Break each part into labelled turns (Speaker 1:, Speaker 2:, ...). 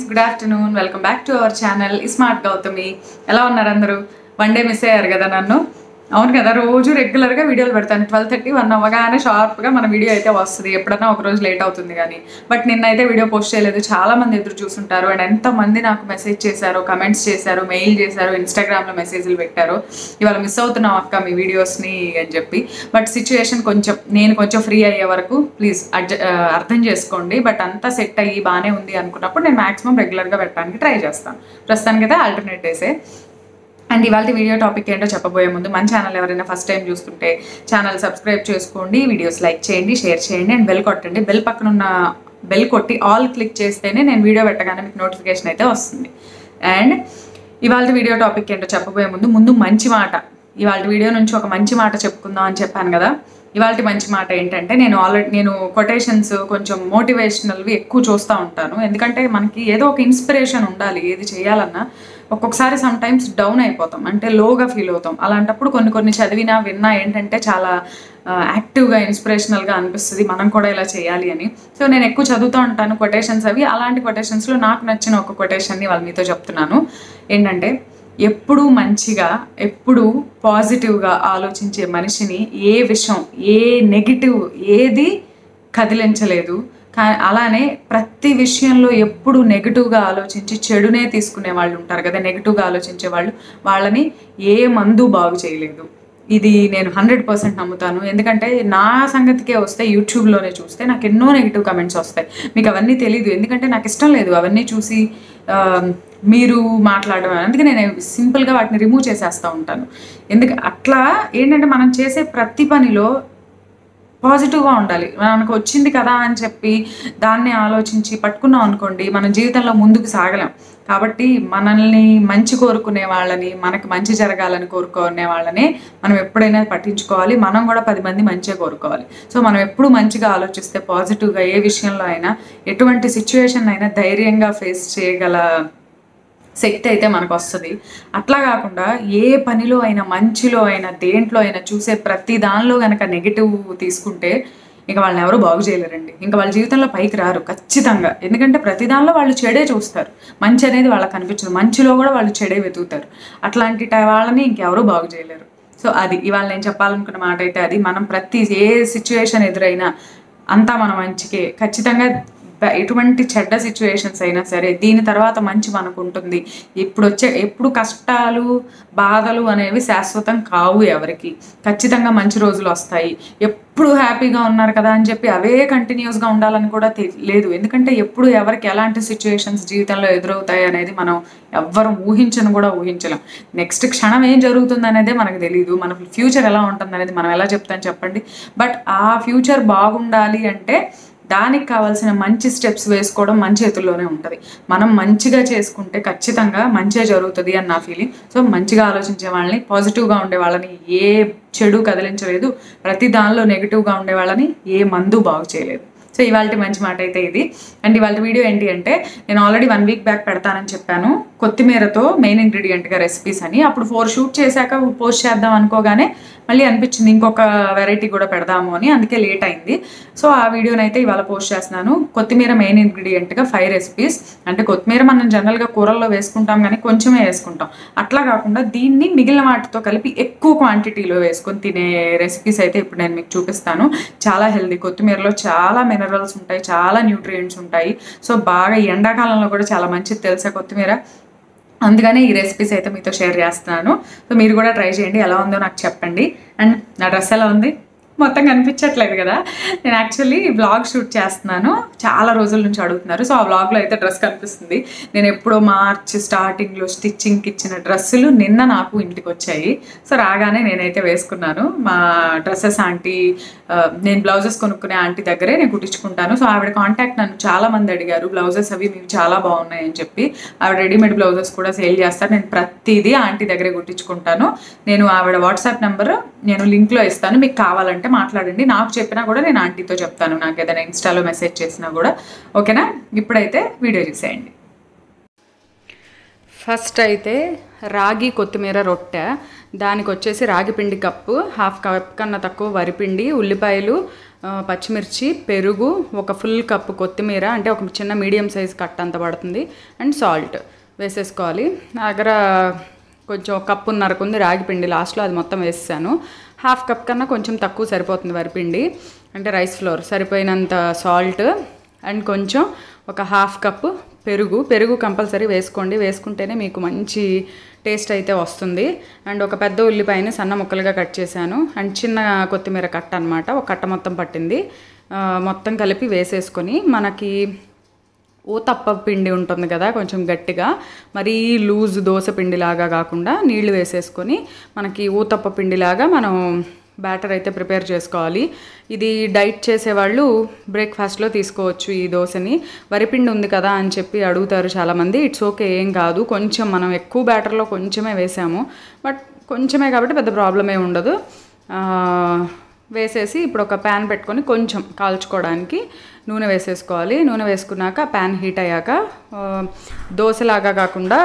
Speaker 1: friends good afternoon welcome back to our channel smart Gautami ఎలా ఉన్నారు అందరూ వన్ డే మిస్ అయ్యారు కదా నన్ను అవును కదా రోజు రెగ్యులర్గా వీడియోలు పెడతాను ట్వెల్వ్ థర్టీ వన్ అవ్వగానే షార్ప్గా మన వీడియో అయితే వస్తుంది ఎప్పుడన్నా ఒక రోజు లేట్ అవుతుంది కానీ బట్ నిన్నైతే వీడియో పోస్ట్ చేయలేదు చాలా మంది ఎదురు చూస్తుంటారు అండ్ ఎంతమంది నాకు మెసేజ్ చేశారు కమెంట్స్ చేశారు మెయిల్ చేశారు ఇన్స్టాగ్రామ్లో మెసేజ్లు పెట్టారు ఇవాళ మిస్ అవుతున్నాం అక్క మీ వీడియోస్ని అని చెప్పి బట్ సిచ్యువేషన్ కొంచెం నేను కొంచెం ఫ్రీ అయ్యే వరకు ప్లీజ్ అడ్జ ఆ, అర్థం చేసుకోండి బట్ అంతా సెట్ అయ్యి బాగానే ఉంది అనుకున్నప్పుడు నేను మాక్సిమం రెగ్యులర్గా పెట్టడానికి ట్రై చేస్తాను ప్రస్తుతానికైతే ఆల్టర్నేట్ డేసే అండ్ ఇవాళ వీడియో టాపిక్ ఏంటో చెప్పబోయే ముందు మన ఛానల్ ఎవరైనా ఫస్ట్ టైం చూస్తుంటే ఛానల్ సబ్స్క్రైబ్ చేసుకోండి వీడియోస్ లైక్ చేయండి షేర్ చేయండి అండ్ బెల్ కొట్టండి బెల్ పక్కన ఉన్న బెల్ కొట్టి ఆల్ క్లిక్ చేస్తేనే నేను వీడియో పెట్టగానే మీకు నోటిఫికేషన్ అయితే వస్తుంది అండ్ ఇవాళ వీడియో టాపిక్ ఏంటో చెప్పబోయే ముందు ముందు మంచి మాట ఇవాళ వీడియో నుంచి ఒక మంచి మాట చెప్పుకుందాం అని చెప్పాను కదా ఇవాళ మంచి మాట ఏంటంటే నేను ఆల్రెడీ నేను కొటేషన్స్ కొంచెం మోటివేషనల్వి ఎక్కువ చూస్తూ ఉంటాను ఎందుకంటే మనకి ఏదో ఒక ఇన్స్పిరేషన్ ఉండాలి ఏది చేయాలన్నా ఒక్కొక్కసారి సమ్ టైమ్స్ డౌన్ అయిపోతాం అంటే లోగా ఫీల్ అవుతాం అలాంటప్పుడు కొన్ని కొన్ని చదివినా విన్నా ఏంటంటే చాలా యాక్టివ్గా ఇన్స్పిరేషనల్గా అనిపిస్తుంది మనం కూడా ఇలా చేయాలి అని సో నేను ఎక్కువ చదువుతూ ఉంటాను కొటేషన్స్ అవి అలాంటి కొటేషన్స్లో నాకు నచ్చిన ఒక కొటేషన్ని వాళ్ళ మీతో చెప్తున్నాను ఏంటంటే ఎప్పుడూ మంచిగా ఎప్పుడూ పాజిటివ్గా ఆలోచించే మనిషిని ఏ విషయం ఏ నెగిటివ్ ఏది కదిలించలేదు కా అలానే ప్రతి విషయంలో ఎప్పుడు నెగిటివ్గా ఆలోచించి చెడునే తీసుకునే వాళ్ళు ఉంటారు కదా నెగిటివ్గా ఆలోచించే వాళ్ళు వాళ్ళని ఏ మందు బాగు చేయలేదు ఇది నేను హండ్రెడ్ పర్సెంట్ నమ్ముతాను ఎందుకంటే నా సంగతికే వస్తే యూట్యూబ్లోనే చూస్తే నాకు ఎన్నో నెగిటివ్ కమెంట్స్ వస్తాయి మీకు అవన్నీ తెలియదు ఎందుకంటే నాకు ఇష్టం లేదు అవన్నీ చూసి ఆ, మీరు మాట్లాడడం అందుకే నేను సింపుల్గా వాటిని రిమూవ్ చేసేస్తూ ఉంటాను ఎందుకు అట్లా ఏంటంటే మనం చేసే ప్రతి పనిలో పాజిటివ్గా ఉండాలి మనకు వచ్చింది కదా అని చెప్పి దాన్ని ఆలోచించి పట్టుకున్నాం అనుకోండి మన జీవితంలో ముందుకు సాగలేం కాబట్టి మనల్ని మంచి కోరుకునే వాళ్ళని మనకు మంచి జరగాలని కోరుకునే వాళ్ళని మనం ఎప్పుడైనా పట్టించుకోవాలి మనం కూడా పది మంది మంచిగా కోరుకోవాలి సో మనం ఎప్పుడు మంచిగా ఆలోచిస్తే పాజిటివ్గా ఏ విషయంలో అయినా ఎటువంటి సిచ్యువేషన్ అయినా ధైర్యంగా ఫేస్ చేయగల శక్తి అయితే మనకు వస్తుంది అట్లా కాకుండా ఏ పనిలో అయినా మంచిలో అయినా దేంట్లో అయినా చూసే ప్రతి దానిలో కనుక నెగిటివ్ తీసుకుంటే ఇంకా వాళ్ళని ఎవరు బాగు చేయలేరండి ఇంకా వాళ్ళ జీవితంలో పైకి రారు ఖచ్చితంగా ఎందుకంటే ప్రతి దానిలో వాళ్ళు చెడే చూస్తారు మంచి అనేది వాళ్ళకి కనిపించదు మంచిలో కూడా వాళ్ళు చెడే వెతుకుతారు అట్లాంటి టై- వాళ్ళని ఇంకెవరూ బాగు చేయలేరు సో అది ఇవాళ నేను చెప్పాలనుకున్న మాట అయితే అది మనం ప్రతి ఏ సిచ్యువేషన్ ఎదురైనా అంతా మన మంచికే ఖచ్చితంగా బ- ఎటువంటి చెడ్డ సిచ్యువేషన్స్ అయినా సరే దీని తర్వాత మంచి మనకు ఉంటుంది ఇప్పుడు వచ్చే ఎప్పుడు కష్టాలు బాధలు అనేవి శాశ్వతం కావు ఎవరికి ఖచ్చితంగా మంచి రోజులు వస్తాయి ఎప్పుడు హ్యాపీగా ఉన్నారు కదా అని చెప్పి అవే కంటిన్యూస్గా ఉండాలని కూడా తె- లేదు ఎందుకంటే ఎప్పుడు ఎవరికి ఎలాంటి సిచ్యువేషన్స్ జీవితంలో ఎదురవుతాయి అనేది మనం ఎవ్వరు ఊహించను కూడా ఊహించలేం నెక్స్ట్ క్షణం ఏం జరుగుతుంది అనేదే మనకు తెలియదు మన ఫ్యూచర్ ఎలా ఉంటుంది అనేది మనం ఎలా చెప్తాం చెప్పండి బట్ ఆ ఫ్యూచర్ బాగుండాలి అంటే దానికి కావాల్సిన మంచి స్టెప్స్ వేసుకోవడం మన చేతుల్లోనే ఉంటుంది మనం మంచిగా చేసుకుంటే ఖచ్చితంగా మంచిగా జరుగుతుంది అని నా ఫీలింగ్ సో మంచిగా ఆలోచించే వాళ్ళని పాజిటివ్గా ఉండే వాళ్ళని ఏ చెడు కదిలించలేదు ప్రతి దానిలో నెగిటివ్గా ఉండే వాళ్ళని ఏ మందు బాగు చేయలేదు సో ఇవాళ మంచి మాట అయితే ఇది అండ్ ఇవాళ వీడియో ఏంటి అంటే నేను ఆల్రెడీ వన్ వీక్ బ్యాక్ పెడతానని చెప్పాను కొత్తిమీరతో మెయిన్ ఇంగ్రీడియంట్గా రెసిపీస్ అని అప్పుడు ఫోర్ షూట్ చేశాక పోస్ట్ చేద్దాం అనుకోగానే మళ్ళీ అనిపించింది ఇంకొక వెరైటీ కూడా పెడదాము అని అందుకే లేట్ అయింది సో ఆ వీడియోని అయితే ఇవాళ పోస్ట్ చేస్తున్నాను కొత్తిమీర మెయిన్ ఇంగ్రీడియంట్గా ఫైవ్ రెసిపీస్ అంటే కొత్తిమీర మనం జనరల్గా కూరల్లో వేసుకుంటాం కానీ కొంచెమే వేసుకుంటాం అట్లా కాకుండా దీన్ని మిగిలిన వాటితో కలిపి ఎక్కువ క్వాంటిటీలో వేసుకొని తినే రెసిపీస్ అయితే ఇప్పుడు నేను మీకు చూపిస్తాను చాలా హెల్దీ కొత్తిమీరలో చాలా మినరల్స్ ఉంటాయి చాలా న్యూట్రియంట్స్ ఉంటాయి సో బాగా ఈ ఎండాకాలంలో కూడా చాలా మంచిది తెలుసా కొత్తిమీర అందుకనే ఈ రెసిపీస్ అయితే మీతో షేర్ చేస్తున్నాను సో మీరు కూడా ట్రై చేయండి ఎలా ఉందో నాకు చెప్పండి అండ్ నా డ్రెస్ ఎలా ఉంది మొత్తం కనిపించట్లేదు కదా నేను యాక్చువల్లీ బ్లాగ్ షూట్ చేస్తున్నాను చాలా రోజుల నుంచి అడుగుతున్నారు సో ఆ బ్లాగ్లో అయితే డ్రెస్ కనిపిస్తుంది నేను ఎప్పుడో మార్చ్ స్టార్టింగ్లో స్టిచ్చింగ్కి ఇచ్చిన డ్రెస్సులు నిన్న నాకు ఇంటికి వచ్చాయి సో రాగానే నేనైతే వేసుకున్నాను మా డ్రెస్సెస్ ఆంటీ ఆ, నేను బ్లౌజెస్ కొనుక్కునే ఆంటీ దగ్గరే నేను కుట్టించుకుంటాను సో ఆవిడ కాంటాక్ట్ నన్ను చాలా మంది అడిగారు బ్లౌజెస్ అవి మీవి చాలా బాగున్నాయి అని చెప్పి ఆవిడ రెడీమేడ్ బ్లౌజెస్ కూడా సేల్ చేస్తారు నేను ప్రతిదీ ఆంటీ దగ్గరే కుట్టించుకుంటాను నేను ఆవిడ వాట్సాప్ నెంబర్ నేను లింక్లో ఇస్తాను మీకు కావాలంటే మాట్లాడండి నాకు చెప్పినా కూడా నేను ఆంటీతో చెప్తాను నాకు ఏదైనా ఇన్స్టాలో మెసేజ్ చేసినా కూడా ఓకేనా ఇప్పుడైతే వీడియో చూసేయండి ఫస్ట్ అయితే రాగి కొత్తిమీర రొట్టె దానికి వచ్చేసి రాగిపిండి కప్పు హాఫ్ కప్ కన్నా తక్కువ వరిపిండి ఉల్లిపాయలు ఆ, పచ్చిమిర్చి పెరుగు ఒక ఫుల్ కప్పు కొత్తిమీర అంటే ఒక చిన్న మీడియం సైజ్ కట్ అంత పడుతుంది అండ్ సాల్ట్ వేసేసుకోవాలి నా దగ్గర కొంచెం ఒక కప్పున్నరకు ఉంది రాగిపిండి లాస్ట్లో అది మొత్తం వేసేసాను హాఫ్ కప్ కన్నా కొంచెం తక్కువ సరిపోతుంది వరిపిండి అంటే రైస్ ఫ్లోర్ సరిపోయినంత సాల్ట్ అండ్ కొంచెం ఒక హాఫ్ కప్ పెరుగు పెరుగు కంపల్సరీ వేసుకోండి వేసుకుంటేనే మీకు మంచి టేస్ట్ అయితే వస్తుంది అండ్ ఒక పెద్ద ఉల్లిపాయని సన్న ముక్కలుగా కట్ చేశాను అండ్ చిన్న కొత్తిమీర కట్ట అనమాట ఒక కట్ట మొత్తం పట్టింది ఆ, మొత్తం కలిపి వేసేసుకొని మనకి ఊతప్ప పిండి ఉంటుంది కదా కొంచెం గట్టిగా మరీ లూజ్ దోశ పిండిలాగా కాకుండా నీళ్లు వేసేసుకొని మనకి ఊతప్ప పిండిలాగా మనం బ్యాటర్ అయితే ప్రిపేర్ చేసుకోవాలి ఇది డైట్ చేసేవాళ్ళు బ్రేక్ఫాస్ట్లో తీసుకోవచ్చు ఈ దోశని వరిపిండి ఉంది కదా అని చెప్పి అడుగుతారు చాలామంది ఇట్స్ ఓకే ఏం కాదు కొంచెం మనం ఎక్కువ బ్యాటర్లో కొంచెమే వేసాము బట్ కొంచెమే కాబట్టి పెద్ద ప్రాబ్లమే ఉండదు ఆ, వేసేసి ఇప్పుడు ఒక ప్యాన్ పెట్టుకొని కొంచెం కాల్చుకోవడానికి నూనె వేసేసుకోవాలి నూనె వేసుకున్నాక ప్యాన్ హీట్ అయ్యాక ఆ, దోశలాగా కాకుండా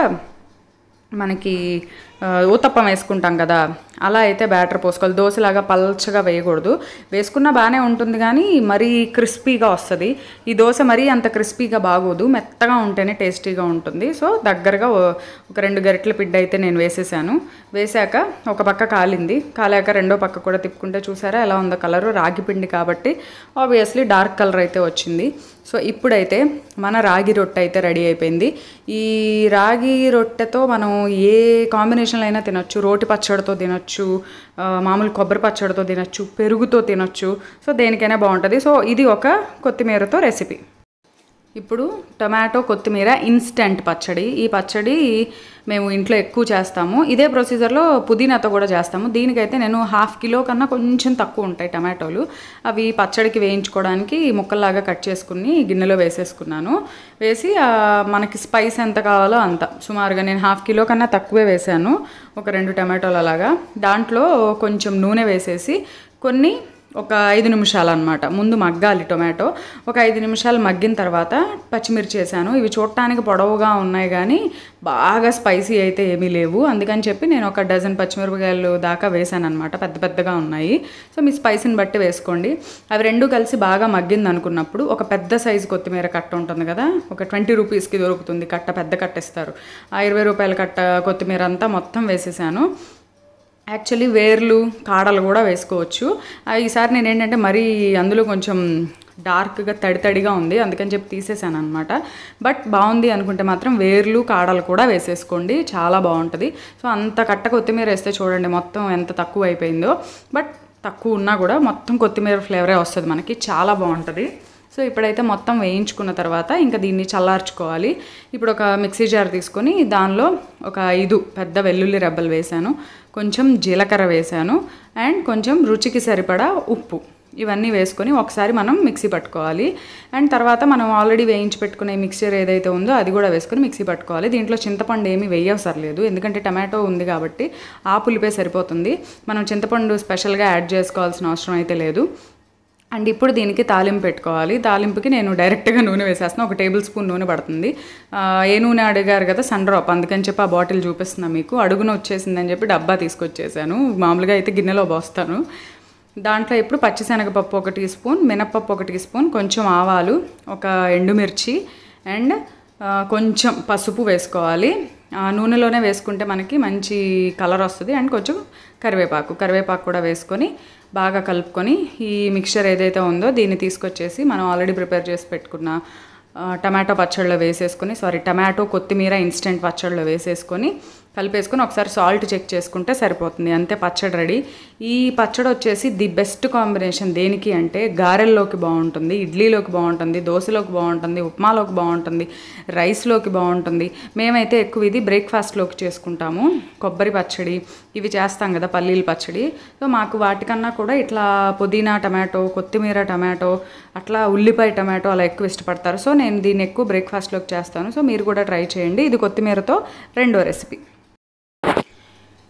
Speaker 1: మనకి ఆ, ఊతప్పం వేసుకుంటాం కదా అలా అయితే బ్యాటర్ పోసుకోవాలి దోశలాగా పల్చగా వేయకూడదు వేసుకున్నా బాగానే ఉంటుంది కానీ మరీ క్రిస్పీగా వస్తుంది ఈ దోశ మరీ అంత క్రిస్పీగా బాగోదు మెత్తగా ఉంటేనే టేస్టీగా ఉంటుంది సో దగ్గరగా ఓ- ఒక రెండు గరిటెల పిండి అయితే నేను వేసేసాను వేసాక ఒక పక్క కాలింది కాలాక రెండో పక్క కూడా తిప్పుకుంటే చూసారా ఎలా ఉందో కలరు రాగి పిండి కాబట్టి ఆబ్వియస్లీ డార్క్ కలర్ అయితే వచ్చింది సో ఇప్పుడైతే మన రాగి రొట్టె అయితే రెడీ అయిపోయింది ఈ రాగి రొట్టెతో మనం ఏ కాంబినేషన్లో అయినా తినొచ్చు రోటి పచ్చడితో తినొచ్చు ఆ, మామూలు కొబ్బరి పచ్చడితో తినొచ్చు పెరుగుతో తినొచ్చు సో దేనికైనా బాగుంటుంది సో ఇది ఒక కొత్తిమీరతో రెసిపీ ఇప్పుడు టొమాటో కొత్తిమీర ఇన్స్టెంట్ పచ్చడి ఈ పచ్చడి మేము ఇంట్లో ఎక్కువ చేస్తాము ఇదే ప్రొసీజర్లో పుదీనాతో కూడా చేస్తాము దీనికైతే నేను హాఫ్ కిలో కన్నా కొంచెం తక్కువ ఉంటాయి టమాటోలు అవి పచ్చడికి వేయించుకోవడానికి ముక్కల్లాగా కట్ చేసుకుని గిన్నెలో వేసేసుకున్నాను వేసి ఆ, మనకి స్పైస్ ఎంత కావాలో అంత సుమారుగా నేను హాఫ్ కిలో కన్నా తక్కువే వేసాను ఒక రెండు టమాటోలు అలాగా దాంట్లో కొంచెం నూనె వేసేసి కొన్ని ఒక ఐదు నిమిషాలు అనమాట ముందు మగ్గాలి టొమాటో ఒక ఐదు నిమిషాలు మగ్గిన తర్వాత పచ్చిమిర్చి వేసాను ఇవి చూడటానికి పొడవుగా ఉన్నాయి కానీ బాగా స్పైసీ అయితే ఏమీ లేవు అందుకని చెప్పి నేను ఒక డజన్ పచ్చిమిరపకాయలు దాకా వేసాను అనమాట పెద్ద పెద్దగా ఉన్నాయి సో మీ స్పైసీని బట్టి వేసుకోండి అవి రెండు కలిసి బాగా మగ్గింది అనుకున్నప్పుడు ఒక పెద్ద సైజు కొత్తిమీర కట్ట ఉంటుంది కదా ఒక ట్వంటీ రూపీస్కి దొరుకుతుంది కట్ట పెద్ద కట్ట ఇస్తారు ఆ ఇరవై రూపాయల కట్ట కొత్తిమీర అంతా మొత్తం వేసేసాను యాక్చువల్లీ వేర్లు కాడలు కూడా వేసుకోవచ్చు ఆ, ఈసారి నేను ఏంటంటే మరీ అందులో కొంచెం డార్క్గా తడి తడిగా ఉంది అందుకని చెప్పి తీసేసాను అనమాట బట్ బాగుంది అనుకుంటే మాత్రం వేర్లు కాడలు కూడా వేసేసుకోండి చాలా బాగుంటుంది సో అంత కట్ట కొత్తిమీర వేస్తే చూడండి మొత్తం ఎంత తక్కువ అయిపోయిందో బట్ తక్కువ ఉన్నా కూడా మొత్తం కొత్తిమీర ఫ్లేవరే వస్తుంది మనకి చాలా బాగుంటుంది సో ఇప్పుడైతే మొత్తం వేయించుకున్న తర్వాత ఇంకా దీన్ని చల్లార్చుకోవాలి ఇప్పుడు ఒక మిక్సీ జార్ తీసుకొని దానిలో ఒక ఐదు పెద్ద వెల్లుల్లి రెబ్బలు వేశాను కొంచెం జీలకర్ర వేశాను అండ్ కొంచెం రుచికి సరిపడా ఉప్పు ఇవన్నీ వేసుకొని ఒకసారి మనం మిక్సీ పట్టుకోవాలి అండ్ తర్వాత మనం ఆల్రెడీ వేయించి పెట్టుకునే మిక్చర్ ఏదైతే ఉందో అది కూడా వేసుకొని మిక్సీ పట్టుకోవాలి దీంట్లో చింతపండు ఏమీ వేయవసరం లేదు ఎందుకంటే టమాటో ఉంది కాబట్టి ఆ పులిపే సరిపోతుంది మనం చింతపండు స్పెషల్గా యాడ్ చేసుకోవాల్సిన అవసరం అయితే లేదు అండ్ ఇప్పుడు దీనికి తాలింపు పెట్టుకోవాలి తాలింపుకి నేను డైరెక్ట్గా నూనె వేసేస్తాను ఒక టేబుల్ స్పూన్ నూనె పడుతుంది ఆ, ఏ నూనె అడిగారు కదా సన్ డ్రాప్ అందుకని చెప్పి ఆ బాటిల్ చూపిస్తున్నా మీకు అడుగున వచ్చేసిందని చెప్పి డబ్బా తీసుకొచ్చేసాను మామూలుగా అయితే గిన్నెలో పోస్తాను దాంట్లో ఇప్పుడు పచ్చిశనగపప్పు ఒక టీ స్పూన్ మినప్పప్పు ఒక టీ స్పూన్ కొంచెం ఆవాలు ఒక ఎండుమిర్చి అండ్ ఆ, కొంచెం పసుపు వేసుకోవాలి ఆ, నూనెలోనే వేసుకుంటే మనకి మంచి కలర్ వస్తుంది అండ్ కొంచెం కరివేపాకు కరివేపాకు కూడా వేసుకొని బాగా కలుపుకొని ఈ మిక్చర్ ఏదైతే ఉందో దీన్ని తీసుకొచ్చేసి మనం ఆల్రెడీ ప్రిపేర్ చేసి పెట్టుకున్న ఆ, టమాటో పచ్చడిలో వేసేసుకొని సారీ టమాటో కొత్తిమీర ఇన్స్టెంట్ పచ్చడిలో వేసేసుకొని కలిపేసుకొని ఒకసారి సాల్ట్ చెక్ చేసుకుంటే సరిపోతుంది అంతే పచ్చడి రెడీ ఈ పచ్చడి వచ్చేసి ది బెస్ట్ కాంబినేషన్ దేనికి అంటే గారెల్లోకి బాగుంటుంది ఇడ్లీలోకి బాగుంటుంది దోశలోకి బాగుంటుంది ఉప్మాలోకి బాగుంటుంది రైస్లోకి బాగుంటుంది మేమైతే ఎక్కువ ఇది బ్రేక్ఫాస్ట్లోకి చేసుకుంటాము కొబ్బరి పచ్చడి ఇవి చేస్తాం కదా పల్లీల పచ్చడి సో మాకు వాటికన్నా కూడా ఇట్లా పుదీనా టమాటో కొత్తిమీర టమాటో అట్లా ఉల్లిపాయ టమాటో అలా ఎక్కువ ఇష్టపడతారు సో నేను దీన్ని ఎక్కువ బ్రేక్ఫాస్ట్లోకి చేస్తాను సో మీరు కూడా ట్రై చేయండి ఇది కొత్తిమీరతో రెండో రెసిపీ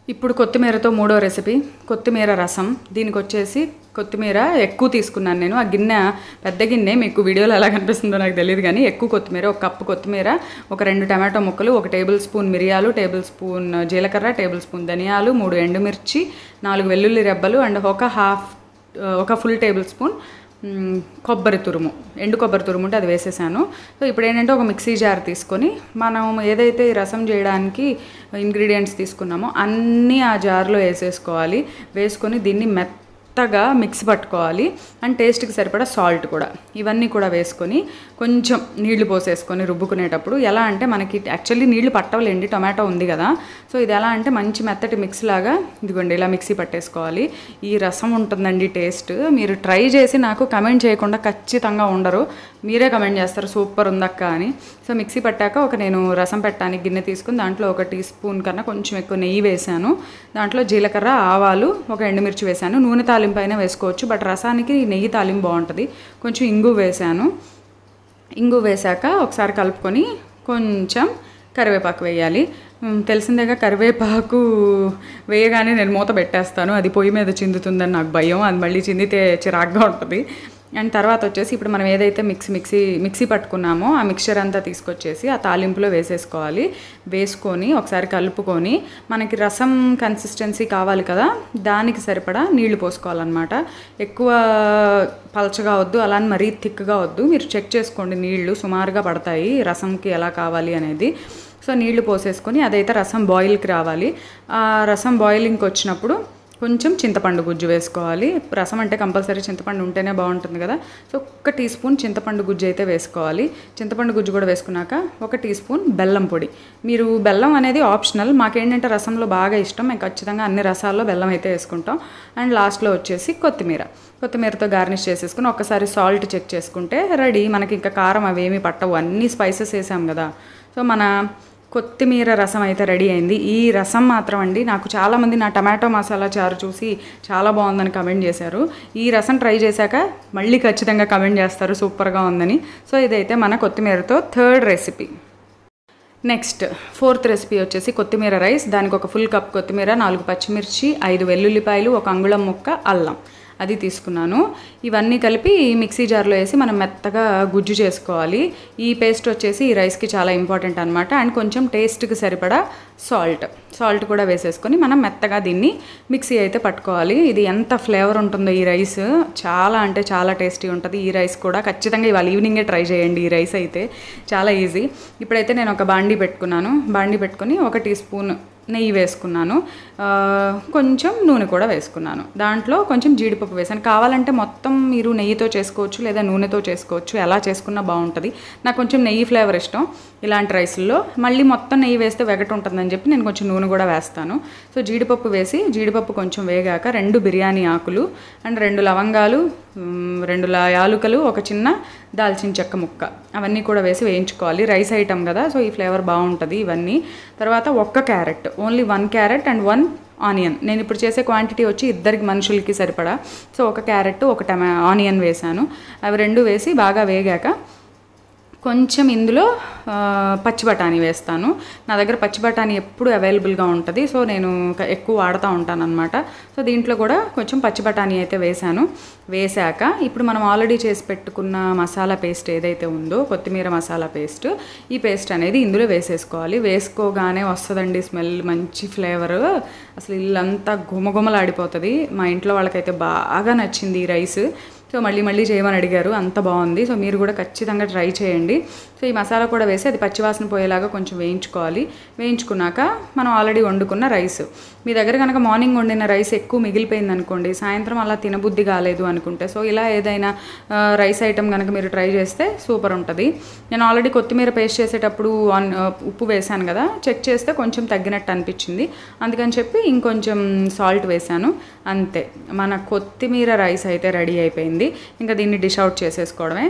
Speaker 1: ఇప్పుడు కొత్తిమీరతో మూడో రెసిపీ కొత్తిమీర రసం దీనికి వచ్చేసి కొత్తిమీర ఎక్కువ తీసుకున్నాను నేను ఆ గిన్నె పెద్ద గిన్నె మీకు వీడియోలో ఎలా కనిపిస్తుందో నాకు తెలియదు కానీ ఎక్కువ కొత్తిమీర ఒక కప్పు కొత్తిమీర ఒక రెండు టమాటో ముక్కలు ఒక టేబుల్ స్పూన్ మిరియాలు టేబుల్ స్పూన్ జీలకర్ర టేబుల్ స్పూన్ ధనియాలు మూడు ఎండుమిర్చి నాలుగు వెల్లుల్లి రెబ్బలు అండ్ ఒక హాఫ్ ఒక ఫుల్ టేబుల్ స్పూన్ మ్, కొబ్బరి తురుము ఎండు కొబ్బరి తురుము ఉంటే అది వేసేసాను సో ఇప్పుడు ఏంటంటే ఒక మిక్సీ జార్ తీసుకొని మనం ఏదైతే ఈ రసం చేయడానికి ఇంగ్రీడియంట్స్ తీసుకున్నామో అన్నీ ఆ జార్లో వేసేసుకోవాలి వేసుకొని దీన్ని మెత్తగా మిక్స్ పట్టుకోవాలి అండ్ టేస్ట్కి సరిపడా సాల్ట్ కూడా ఇవన్నీ కూడా వేసుకొని కొంచెం నీళ్లు పోసేసుకొని రుబ్బుకునేటప్పుడు ఎలా అంటే మనకి యాక్చువల్లీ నీళ్లు పట్టవలేండి టొమాటో ఉంది కదా సో ఇది ఎలా అంటే మంచి మెత్తటి మిక్స్ లాగా ఇదిగోండి ఇలా మిక్సీ పట్టేసుకోవాలి ఈ రసం ఉంటుందండి టేస్ట్ మీరు ట్రై చేసి నాకు కమెంట్ చేయకుండా ఖచ్చితంగా ఉండరు మీరే కమెంట్ చేస్తారు సూపర్ ఉందక్క అని సో మిక్సీ పట్టాక ఒక నేను రసం పెట్టడానికి గిన్నె తీసుకుని దాంట్లో ఒక టీ స్పూన్ కన్నా కొంచెం ఎక్కువ నెయ్యి వేశాను దాంట్లో జీలకర్ర ఆవాలు ఒక ఎండుమిర్చి వేశాను నూనె తాలింపు అయినా వేసుకోవచ్చు బట్ రసానికి నెయ్యి తాలింపు బాగుంటుంది కొంచెం ఇంగు వేశాను ఇంగు వేశాక ఒకసారి కలుపుకొని కొంచెం కరివేపాకు వేయాలి మ్, తెలిసిందేగా కరివేపాకు వేయగానే నేను మూత పెట్టేస్తాను అది పొయ్యి మీద చిందుతుందని నాకు భయం అది మళ్ళీ చిందితే చిరాగ్గా ఉంటుంది అండ్ తర్వాత వచ్చేసి ఇప్పుడు మనం ఏదైతే మిక్సీ మిక్సీ మిక్సీ పట్టుకున్నామో ఆ మిక్చర్ అంతా తీసుకొచ్చేసి ఆ తాలింపులో వేసేసుకోవాలి వేసుకొని ఒకసారి కలుపుకొని మనకి రసం కన్సిస్టెన్సీ కావాలి కదా దానికి సరిపడా నీళ్లు పోసుకోవాలన్నమాట ఎక్కువ పలచగా వద్దు అలా అని మరీ థిక్గా వద్దు మీరు చెక్ చేసుకోండి నీళ్లు సుమారుగా పడతాయి రసంకి ఎలా కావాలి అనేది సో నీళ్లు పోసేసుకొని అదైతే రసం బాయిల్కి రావాలి ఆ రసం బాయిలింగ్కి వచ్చినప్పుడు కొంచెం చింతపండు గుజ్జు వేసుకోవాలి రసం అంటే కంపల్సరీ చింతపండు ఉంటేనే బాగుంటుంది కదా సో ఒక్క టీ స్పూన్ చింతపండు గుజ్జు అయితే వేసుకోవాలి చింతపండు గుజ్జు కూడా వేసుకున్నాక ఒక టీ స్పూన్ బెల్లం పొడి మీరు బెల్లం అనేది ఆప్షనల్ మాకేంటంటే రసంలో బాగా ఇష్టం మేము ఖచ్చితంగా అన్ని రసాల్లో బెల్లం అయితే వేసుకుంటాం అండ్ లాస్ట్లో వచ్చేసి కొత్తిమీర కొత్తిమీరతో గార్నిష్ చేసేసుకుని ఒక్కసారి సాల్ట్ చెక్ చేసుకుంటే రెడీ మనకి ఇంకా కారం అవేమీ పట్టవు అన్ని స్పైసెస్ వేసాం కదా సో మన కొత్తిమీర రసం అయితే రెడీ అయింది ఈ రసం మాత్రం అండి నాకు చాలామంది నా టమాటో మసాలా చారు చూసి చాలా బాగుందని కమెంట్ చేశారు ఈ రసం ట్రై చేశాక మళ్ళీ ఖచ్చితంగా కమెంట్ చేస్తారు సూపర్గా ఉందని సో ఇదైతే మన కొత్తిమీరతో third recipe next fourth recipe వచ్చేసి కొత్తిమీర రైస్ దానికి ఒక ఫుల్ కప్ కొత్తిమీర నాలుగు పచ్చిమిర్చి ఐదు వెల్లుల్లిపాయలు ఒక అంగుళం ముక్క అల్లం అది తీసుకున్నాను ఇవన్నీ కలిపి మిక్సీ జార్లో వేసి మనం మెత్తగా గుజ్జు చేసుకోవాలి ఈ పేస్ట్ వచ్చేసి ఈ రైస్కి చాలా ఇంపార్టెంట్ అనమాట అండ్ కొంచెం టేస్ట్కి సరిపడా సాల్ట్ సాల్ట్ కూడా వేసేసుకొని మనం మెత్తగా దీన్ని మిక్సీ అయితే పట్టుకోవాలి ఇది ఎంత ఫ్లేవర్ ఉంటుందో ఈ రైస్ చాలా అంటే చాలా టేస్టీ ఉంటుంది ఈ రైస్ కూడా ఖచ్చితంగా ఇవాళ ఈవినింగే ట్రై చేయండి ఈ రైస్ అయితే చాలా ఈజీ ఇప్పుడైతే నేను ఒక బాండీ పెట్టుకున్నాను బాండీ పెట్టుకొని ఒక టీ స్పూన్ నెయ్యి వేసుకున్నాను ఆ, కొంచెం నూనె కూడా వేసుకున్నాను దాంట్లో కొంచెం జీడిపప్పు వేసాను కావాలంటే మొత్తం మీరు నెయ్యితో చేసుకోవచ్చు లేదా నూనెతో చేసుకోవచ్చు ఎలా చేసుకున్నా బాగుంటుంది నాకు కొంచెం నెయ్యి ఫ్లేవర్ ఇష్టం ఇలాంటి రైస్లో మళ్ళీ మొత్తం నెయ్యి వేస్తే వెగట ఉంటుందని చెప్పి నేను కొంచెం నూనె కూడా వేస్తాను సో జీడిపప్పు వేసి జీడిపప్పు కొంచెం వేగాక రెండు బిర్యానీ ఆకులు అండ్ రెండు లవంగాలు మ్, రెండు లా- యాలుకలు ఒక చిన్న దాల్చిన చెక్క ముక్క అవన్నీ కూడా వేసి వేయించుకోవాలి రైస్ ఐటమ్ కదా సో ఈ ఫ్లేవర్ బాగుంటుంది ఇవన్నీ తర్వాత ఒక్క carrot only one carrot and one onion నేను ఇప్పుడు చేసే క్వాంటిటీ వచ్చి ఇద్దరికి మనుషులకి సరిపడా సో ఒక క్యారెట్ ఒక టమా ఆనియన్ వేసాను అవి రెండు వేసి బాగా వేగాక కొంచెం ఇందులో ఆ, పచ్చి బఠానీ వేస్తాను నా దగ్గర పచ్చి బఠానీ ఎప్పుడు అవైలబుల్గా ఉంటుంది సో నేను క- ఎక్కువ వాడుతూ ఉంటాను అనమాట సో దీంట్లో కూడా కొంచెం పచ్చి బఠానీ అయితే వేసాను వేసాక ఇప్పుడు మనం ఆల్రెడీ చేసి పెట్టుకున్న మసాలా పేస్ట్ ఏదైతే ఉందో కొత్తిమీర మసాలా పేస్ట్ ఈ పేస్ట్ అనేది ఇందులో వేసేసుకోవాలి వేసుకోగానే వస్తుందండి స్మెల్ మంచి ఫ్లేవర్ అసలు ఇల్లంతా గుమగుమలాడిపోతుంది మా ఇంట్లో వాళ్ళకైతే బాగా నచ్చింది ఈ రైస్ సో మళ్ళీ మళ్ళీ చేయమని అడిగారు అంత బాగుంది సో మీరు కూడా ఖచ్చితంగా ట్రై చేయండి సో ఈ మసాలా కూడా వేసి అది పచ్చివాసన పోయేలాగా కొంచెం వేయించుకోవాలి వేయించుకున్నాక మనం ఆల్రెడీ వండుకున్న రైస్ మీ దగ్గర కనుక మార్నింగ్ వండిన రైస్ ఎక్కువ మిగిలిపోయింది అనుకోండి సాయంత్రం అలా తినబుద్ధి కాలేదు అనుకుంటే సో ఇలా ఏదైనా ఆ, రైస్ ఐటమ్ కనుక మీరు ట్రై చేస్తే సూపర్ ఉంటుంది నేను ఆల్రెడీ కొత్తిమీర పేస్ట్ చేసేటప్పుడు ఆన్ ఆ, ఉప్పు వేశాను కదా చెక్ చేస్తే కొంచెం తగ్గినట్టు అనిపించింది అందుకని చెప్పి ఇంకొంచెం సాల్ట్ వేశాను అంతే మన కొత్తిమీర రైస్ అయితే రెడీ అయిపోయింది ఇంకా దీన్ని డిష్ అవుట్ చేసేసుకోవడమే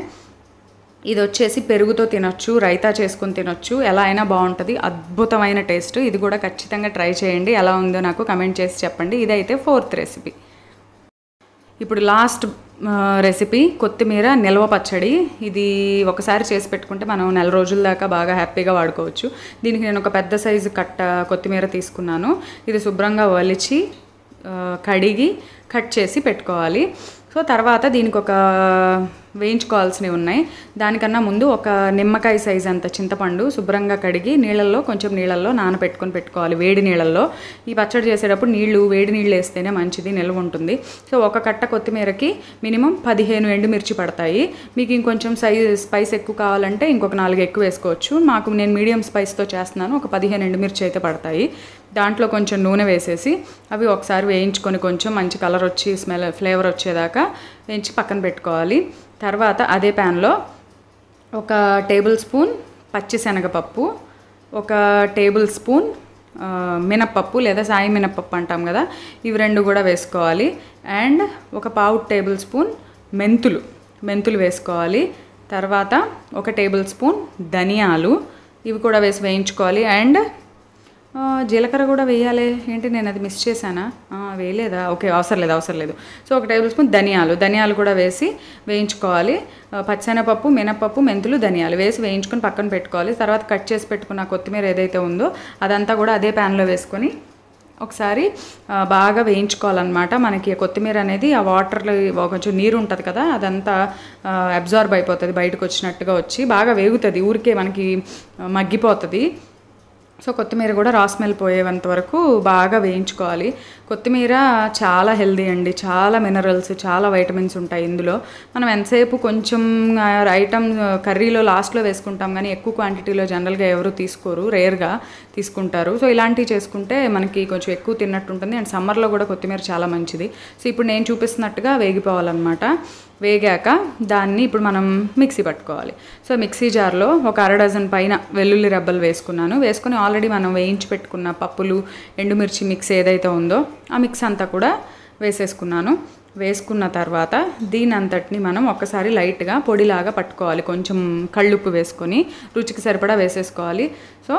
Speaker 1: ఇది వచ్చేసి పెరుగుతో తినొచ్చు రైతా చేసుకొని తినొచ్చు ఎలా అయినా బాగుంటుంది అద్భుతమైన టేస్ట్ ఇది కూడా ఖచ్చితంగా ట్రై చేయండి ఎలా ఉందో నాకు కమెంట్ చేసి చెప్పండి ఇదైతే ఫోర్త్ రెసిపీ ఇప్పుడు లాస్ట్ ఆ, రెసిపీ కొత్తిమీర నిల్వ పచ్చడి ఇది ఒకసారి చేసి పెట్టుకుంటే మనం నెల రోజుల దాకా బాగా హ్యాపీగా వాడుకోవచ్చు దీనికి నేను ఒక పెద్ద సైజు కట్ట కొత్తిమీర తీసుకున్నాను ఇది శుభ్రంగా ఒలిచి ఆ, కడిగి కట్ చేసి పెట్టుకోవాలి సో తర్వాత దీనికి ఒక వేయించుకోవాల్సినవి ఉన్నాయి దానికన్నా ముందు ఒక నిమ్మకాయ సైజ్ అంత చింతపండు శుభ్రంగా కడిగి నీళ్ళల్లో కొంచెం నీళ్ళల్లో నానబెట్టుకొని పెట్టుకోవాలి వేడి నీళ్ళల్లో ఈ పచ్చడి చేసేటప్పుడు నీళ్లు వేడి నీళ్ళు వేస్తేనే మంచిది నిల్వ ఉంటుంది సో ఒక కట్ట కొత్తిమీరకి మినిమం పదిహేను ఎండుమిర్చి పడతాయి మీకు ఇంకొంచెం సైజ్ స్పైస్ ఎక్కువ కావాలంటే ఇంకొక నాలుగు ఎక్కువ వేసుకోవచ్చు మాకు నేను మీడియం స్పైస్తో చేస్తున్నాను ఒక పదిహేను ఎండుమిర్చి అయితే పడతాయి దాంట్లో కొంచెం నూనె వేసేసి అవి ఒకసారి వేయించుకొని కొంచెం మంచి కలర్ వచ్చి స్మెల్ ఫ్లేవర్ వచ్చేదాకా వేయించి పక్కన పెట్టుకోవాలి తర్వాత అదే ప్యాన్లో ఒక టేబుల్ స్పూన్ పచ్చిశనగపప్పు ఒక టేబుల్ స్పూన్ ఆ, మినప్పప్పు లేదా సాయి మినప్పప్పు అంటాం కదా ఇవి రెండు కూడా వేసుకోవాలి అండ్ ఒక పావు టేబుల్ స్పూన్ మెంతులు మెంతులు వేసుకోవాలి తర్వాత ఒక టేబుల్ స్పూన్ ధనియాలు ఇవి కూడా వేసి వేయించుకోవాలి అండ్ ఆ, జీలకర్ర కూడా వేయాలి ఏంటి నేను అది మిస్ చేశానా ఆ, వేయలేదా ఓకే అవసరం లేదు అవసరం లేదు సో ఒక టేబుల్ స్పూన్ ధనియాలు ధనియాలు కూడా వేసి వేయించుకోవాలి ఆ, పచ్చెనపప్పు మినపప్పు మెంతులు ధనియాలు వేసి వేయించుకొని పక్కన పెట్టుకోవాలి తర్వాత కట్ చేసి పెట్టుకున్న కొత్తిమీర ఏదైతే ఉందో అదంతా కూడా అదే ప్యాన్లో వేసుకొని ఒకసారి ఆ, బాగా వేయించుకోవాలన్నమాట మనకి కొత్తిమీర అనేది ఆ వాటర్లో కొంచెం నీరు ఉంటుంది కదా అదంతా అబ్జార్బ్ అయిపోతుంది బయటకు వచ్చినట్టుగా వచ్చి బాగా వేగుతుంది ఊరికే మనకి ఆ, మగ్గిపోతుంది సో కొత్తిమీర కూడా రా స్మెల్ పోయేంత వరకు బాగా వేయించుకోవాలి కొత్తిమీర చాలా హెల్దీ అండి చాలా మినరల్స్ చాలా వైటమిన్స్ ఉంటాయి ఇందులో మనం ఎంతసేపు కొంచెం ఐటమ్ కర్రీలో లాస్ట్లో వేసుకుంటాం కానీ ఎక్కువ క్వాంటిటీలో జనరల్గా ఎవరు తీసుకోరు రేర్గా తీసుకుంటారు సో ఇలాంటివి చేసుకుంటే మనకి కొంచెం ఎక్కువ తిన్నట్టు ఉంటుంది అండ్ సమ్మర్లో కూడా కొత్తిమీర చాలా మంచిది సో ఇప్పుడు నేను చూపిస్తున్నట్టుగా వేగిపోవాలన్నమాట వేగాక దాన్ని ఇప్పుడు మనం మిక్సీ పట్టుకోవాలి సో మిక్సీ జార్లో ఒక అర డజన్ పైన వెల్లుల్లి రెబ్బలు వేసుకున్నాను వేసుకొని ఆల్రెడీ మనం వేయించి పెట్టుకున్న పప్పులు ఎండుమిర్చి మిక్స్ ఏదైతే ఉందో ఆ మిక్స్ అంతా కూడా వేసేసుకున్నాను వేసుకున్న తర్వాత దీని అంతటిని మనం ఒక్కసారి లైట్గా పొడిలాగా పట్టుకోవాలి కొంచెం కళ్ళుప్పు వేసుకొని రుచికి సరిపడా వేసేసుకోవాలి సో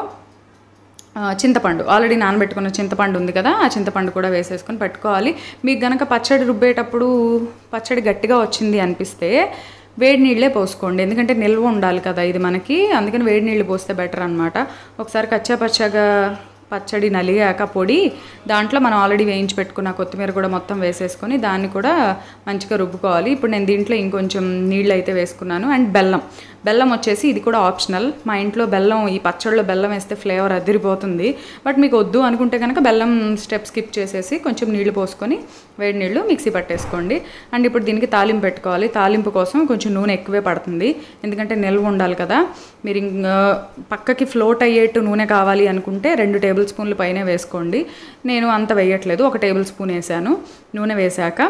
Speaker 1: ఆ, చింతపండు ఆల్రెడీ నానబెట్టుకున్న చింతపండు ఉంది కదా ఆ చింతపండు కూడా వేసేసుకొని పెట్టుకోవాలి మీకు గనక పచ్చడి రుబ్బేటప్పుడు పచ్చడి గట్టిగా వచ్చింది అనిపిస్తే వేడి నీళ్ళే పోసుకోండి ఎందుకంటే నిల్వ ఉండాలి కదా ఇది మనకి అందుకని వేడి నీళ్ళు పోస్తే బెటర్ అనమాట ఒకసారి కచ్చా పచ్చగా పచ్చడి నలిగాక పొడి దాంట్లో మనం ఆల్రెడీ వేయించి పెట్టుకున్న కొత్తిమీర కూడా మొత్తం వేసేసుకొని దాన్ని కూడా మంచిగా రుబ్బుకోవాలి ఇప్పుడు నేను దీంట్లో ఇంకొంచెం నీళ్ళు అయితే వేసుకున్నాను అండ్ బెల్లం బెల్లం వచ్చేసి ఇది కూడా ఆప్షనల్ మా ఇంట్లో బెల్లం ఈ పచ్చడిలో బెల్లం వేస్తే ఫ్లేవర్ అదిరిపోతుంది బట్ మీకు వద్దు అనుకుంటే కనుక బెల్లం స్టెప్ స్కిప్ చేసేసి కొంచెం నీళ్లు పోసుకొని వేడి నీళ్ళు మిక్సీ పట్టేసుకోండి అండ్ ఇప్పుడు దీనికి తాలింపు పెట్టుకోవాలి తాలింపు కోసం కొంచెం నూనె ఎక్కువే పడుతుంది ఎందుకంటే నిల్వ ఉండాలి కదా మీరు ఇంకా పక్కకి ఫ్లోట్ అయ్యేట్టు నూనె కావాలి అనుకుంటే రెండు టేబుల్ స్పూన్లు పైన వేసుకోండి నేను అంత వేయట్లేదు ఒక టేబుల్ స్పూన్ వేసాను నూనె వేశాక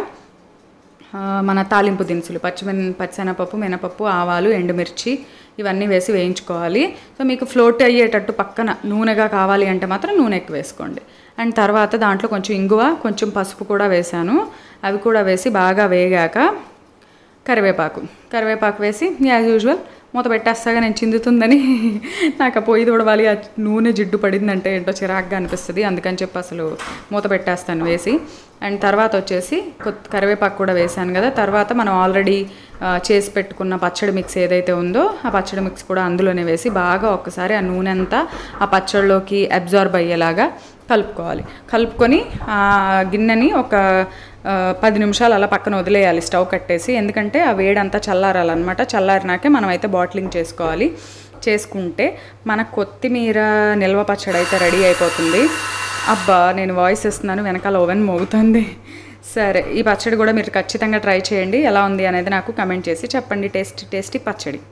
Speaker 1: ఆ, మన తాలింపు దినుసులు పచ్చిమిన పచ్చెనపప్పు మినపప్పు ఆవాలు ఎండుమిర్చి ఇవన్నీ వేసి వేయించుకోవాలి సో మీకు ఫ్లోట్ అయ్యేటట్టు పక్కన నూనెగా కావాలి అంటే మాత్రం నూనె ఎక్కువ వేసుకోండి అండ్ తర్వాత దాంట్లో కొంచెం ఇంగువ కొంచెం పసుపు కూడా వేశాను అవి కూడా వేసి బాగా వేగాక కరివేపాకు కరివేపాకు వేసి యాజ్ యూజువల్ మూత పెట్టేస్తాగా నేను చిందుతుందని నాకు ఆ పొయ్యి తోడవాలి ఆ నూనె జిడ్డు పడిందంటే ఏంటో చిరాగ్గా అనిపిస్తుంది అందుకని చెప్పి అసలు మూత పెట్టేస్తాను వేసి అండ్ తర్వాత వచ్చేసి కొత్త కరివేపాకు కూడా వేసాను కదా తర్వాత మనం ఆల్రెడీ చేసి పెట్టుకున్న పచ్చడి మిక్స్ ఏదైతే ఉందో ఆ పచ్చడి మిక్స్ కూడా అందులోనే వేసి బాగా ఒక్కసారి ఆ నూనె అంతా ఆ పచ్చడిలోకి అబ్జార్బ్ అయ్యేలాగా కలుపుకోవాలి కలుపుకొని ఆ గిన్నెని ఒక ఆ, పది నిమిషాలు అలా పక్కన వదిలేయాలి స్టవ్ కట్టేసి ఎందుకంటే ఆ వేడంతా చల్లారాలన్నమాట చల్లారినాకే మనం అయితే బాటిలింగ్ చేసుకోవాలి చేసుకుంటే మన కొత్తిమీర నిల్వ పచ్చడి అయితే రెడీ అయిపోతుంది అబ్బా నేను వాయిస్ ఇస్తున్నాను వెనకాల ఓవెన్ మోగుతుంది సరే ఈ పచ్చడి కూడా మీరు ఖచ్చితంగా ట్రై చేయండి ఎలా ఉంది అనేది నాకు కమెంట్ చేసి చెప్పండి టేస్టీ టేస్టీ పచ్చడి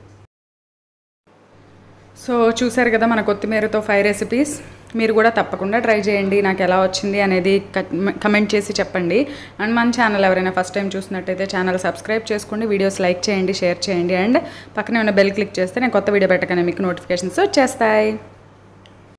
Speaker 1: సో చూసారు కదా మన కొత్తిమీరతో ఫైవ్ రెసిపీస్ మీరు కూడా తప్పకుండా ట్రై చేయండి నాకు ఎలా వచ్చింది అనేది కమెంట్ చేసి చెప్పండి అండ్ మన ఛానల్ ఎవరైనా ఫస్ట్ టైం చూసినట్టయితే ఛానల్ సబ్స్క్రైబ్ చేసుకోండి వీడియోస్ లైక్ చేయండి షేర్ చేయండి అండ్ పక్కనే ఉన్న బెల్ క్లిక్ చేస్తే నేను కొత్త వీడియో పెట్టగానే మీకు నోటిఫికేషన్స్ వచ్చేస్తాయి